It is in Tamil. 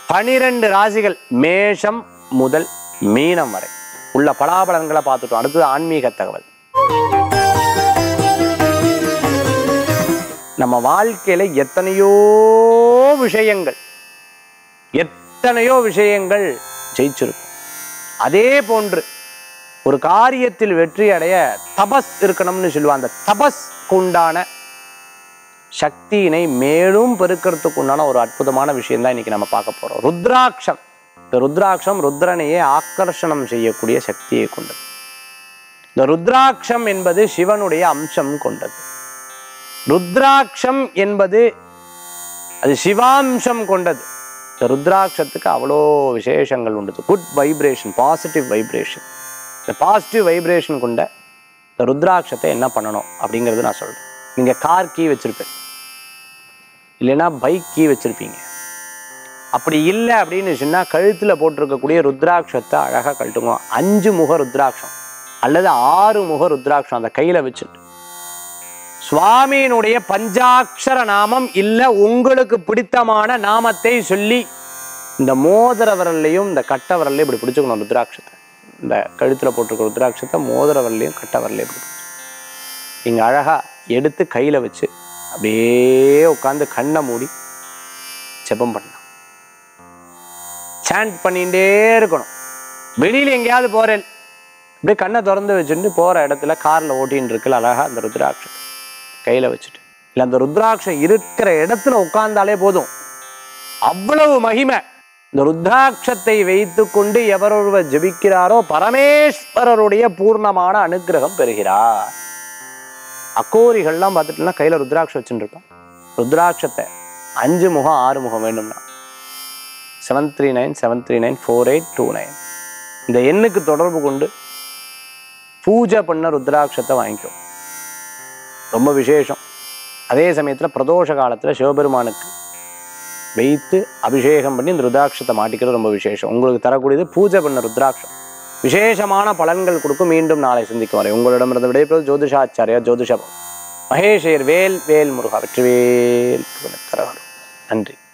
பனிரெண்டு ராசிகள் மேஷம் முதல் மீனம் வரை உள்ள பலாபலன்களை பார்த்துட்டோம் அடுத்தது ஆன்மீக தகவல் நம்ம வாழ்க்கையில எத்தனையோ விஷயங்கள் எத்தனையோ விஷயங்கள் ஜெயிச்சிருக்கும் அதே போன்று ஒரு காரியத்தில் வெற்றி அடைய தபஸ் இருக்கணும்னு சொல்லுவாங்க அந்த தபஸ்க்கு உண்டான சக்தியினை மேலும் பெருக்கிறதுக்கு உண்டான ஒரு அற்புதமான விஷயம் தான் இன்னைக்கு நம்ம பார்க்க போறோம் ருத்ராட்சம் இந்த ருத்ராட்சம் ருத்ரனையே ஆக்கர்ஷணம் செய்யக்கூடிய சக்தியை கொண்டது இந்த ருத்ராட்சம் என்பது சிவனுடைய அம்சம் கொண்டது ருத்ராட்சம் என்பது அது சிவாம்சம் கொண்டது இந்த ருத்ராட்சத்துக்கு அவ்வளோ விசேஷங்கள் உண்டு குட் வைப்ரேஷன் பாசிட்டிவ் வைப்ரேஷன் இந்த பாசிட்டிவ் வைப்ரேஷன் கொண்ட இந்த ருத்ராட்சத்தை என்ன பண்ணணும் அப்படிங்கிறது நான் சொல்கிறேன் நீங்கள் கார் கீ வச்சுருப்பேன் இல்லைன்னா பைக் கீ வச்சுருப்பீங்க அப்படி இல்லை அப்படின்னு சொன்னால் கழுத்தில் போட்டிருக்கக்கூடிய ருத்ராட்சத்தை அழகாக கழட்டுங்க அஞ்சு முக ருத்ராட்சம் அல்லது ஆறு முக ருத்ராட்சம் அந்த கையில் வச்சுட்டு சுவாமியினுடைய பஞ்சாட்சர நாமம் இல்லை உங்களுக்கு பிடித்தமான நாமத்தை சொல்லி இந்த மோதிர விரல்லையும் இந்த கட்ட விரல்லையும் இப்படி பிடிச்சுக்கணும் ருத்ராட்சத்தை இந்த கழுத்தில் போட்டிருக்க ருத்ராட்சத்தை மோதிர விரல்லையும் கட்ட விரல்லையும் இப்படி நீங்கள் அழகாக எடுத்து கையில் வச்சு அப்படியே உட்காந்து கண்ணை மூடி ஜெபம் பண்ணலாம் சாண்ட் பண்ணிகிட்டே இருக்கணும் வெளியில் எங்கேயாவது போகிறேன் அப்படியே கண்ணை திறந்து வச்சுட்டு போகிற இடத்துல காரில் ஓட்டின்னு இருக்குல்ல அழகாக அந்த ருத்ராட்சத்தை கையில் வச்சுட்டு இல்லை அந்த ருத்ராட்சம் இருக்கிற இடத்துல உட்கார்ந்தாலே போதும் அவ்வளவு மகிமை இந்த ருத்ராட்சத்தை வைத்துக்கொண்டு எவரொருவர் ஜெபிக்கிறாரோ பரமேஸ்வரருடைய பூர்ணமான அனுக்கிரகம் பெறுகிறார் அக்கோரிகள்லாம் பார்த்துட்டுனா கையில் ருத்ராட்சம் வச்சுட்டு இருப்பான் ருத்ராட்சத்தை அஞ்சு முகம் ஆறு முகம் வேணும்னா seven three nine seven three nine four eight two nine இந்த எண்ணுக்கு தொடர்பு கொண்டு பூஜை பண்ண ருத்ராட்சத்தை வாங்கிக்கோ ரொம்ப விசேஷம் அதே சமயத்தில் பிரதோஷ காலத்தில் சிவபெருமானுக்கு வைத்து அபிஷேகம் பண்ணி இந்த ருத்ராட்சத்தை மாட்டிக்கிறது ரொம்ப விசேஷம் உங்களுக்கு தரக்கூடியது பூஜை பண்ண ருத்ராட்சம் விசேஷமான பலன்கள் கொடுக்கும் மீண்டும் நாளை சந்திக்கும் வரை உங்களிடமிருந்து விடைபெறுவது ஜோதிஷாச்சாரியா ஜோதிஷ மகேஷேர் வேல் வேல் முருகா வெற்றிவேல் கரகரம் நன்றி